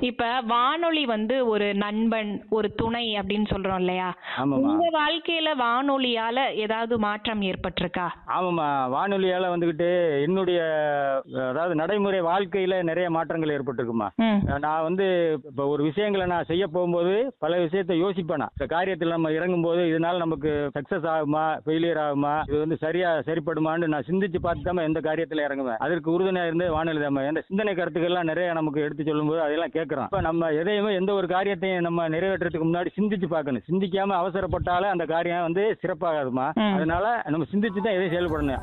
இப்ப வானொலி வந்து ஒரு நண்பன் ஒரு துணை அப்படின்னு சொல்றோம் இல்லையா ஆமாம்மா உங்க வாழ்க்கையில வானொலியால ஏதாவது மாற்றம் ஏற்பட்டிருக்கா ஆமாம்மா வானொலியால் வந்துக்கிட்டு என்னுடைய அதாவது நடைமுறை வாழ்க்கையில் நிறைய மாற்றங்கள் ஏற்பட்டிருக்குமா ம் நான் வந்து இப்போ ஒரு விஷயங்களை நான் செய்ய போகும்போது பல விஷயத்தை யோசிப்பேனா இந்த காரியத்தில் நம்ம இறங்கும்போது இதனால நமக்கு சக்ஸஸ் ஆகுமா ஃபெயிலியர் ஆகுமா இது வந்து சரியா சரிப்படுமான்னு நான் சிந்திச்சு பார்த்து தான் எந்த காரியத்தில் இறங்குவேன் அதற்கு உறுதுணையாக இருந்து வானொலி தான் எந்த சிந்தனை கருத்துக்கள்லாம் நிறைய நமக்கு எடுத்து சொல்லும்போது அதெல்லாம் கேட்குறோம் இப்போ நம்ம எதையுமே எந்த ஒரு காரியத்தையும் நம்ம நிறைவேற்றுறதுக்கு முன்னாடி சிந்திச்சு பார்க்கணும் சிந்திக்காம அவசரப்பட்டாலே அந்த காரியம் வந்து சிறப்பாகாதுமா ம். அதனால நம்ம சிந்திச்சு தான் எதையும் செயல்படணும்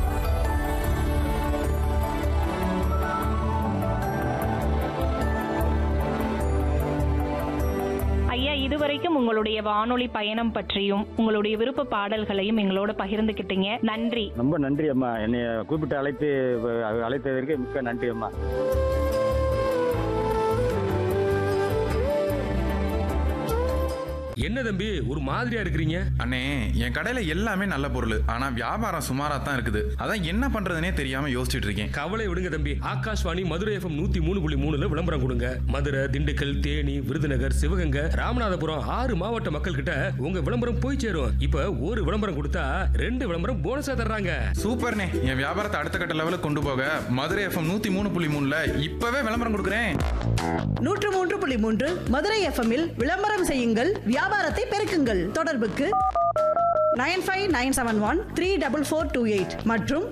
ஐயா இதுவரைக்கும் உங்களுடைய வானொலி பயணம் பற்றியும் உங்களுடைய விருப்ப பாடல்களையும் எங்களோட பகிர்ந்துக்கிட்டீங்க நன்றி ரொம்ப நன்றி அம்மா என்னை கூப்பிட்டு அழைத்து அஹ், அழைத்ததற்கு மிக்க நன்றி அம்மா என்ன தம்பி ஒரு மாதிரியா இருக்கிறீங்க அண்ணே என் கடையில எல்லாமே நல்ல பொருள் ஆனா வியாபாரம் சுமாரா தான் இருக்குது அதான் என்ன பண்றதுனே தெரியாம யோசிச்சுட்டு இருக்கேன் கவலை விடுங்க தம்பி ஆகாஷ்வாணி மதுரை எஃப்எம் நூத்தி மூணு புள்ளி மூணுல விளம்பரம் கொடுங்க மதுரை திண்டுக்கல் தேனி விருதுநகர் சிவகங்கை ராமநாதபுரம் ஆறு மாவட்ட மக்கள் கிட்ட உங்க விளம்பரம் போய் சேரும் இப்ப ஒரு விளம்பரம் கொடுத்தா ரெண்டு விளம்பரம் போனஸா தர்றாங்க சூப்பர்ண்ணே என் வியாபாரத்தை அடுத்த கட்ட லெவலுக்கு கொண்டு போக மதுரை எஃப்எம் நூத்தி மூணு புள்ளி மூணுல இப்பவே விளம்பரம் கொடுக்குறேன் நூற்று மூன்று புள்ளி மூன்று மதுரை எஃப்எம்மில் விளம்பரம் செய்யுங்கள் வியாபாரத்தை பெருக்குங்கள் தொடர்புக்கு nine five nine seven one three double four two eight மற்றும்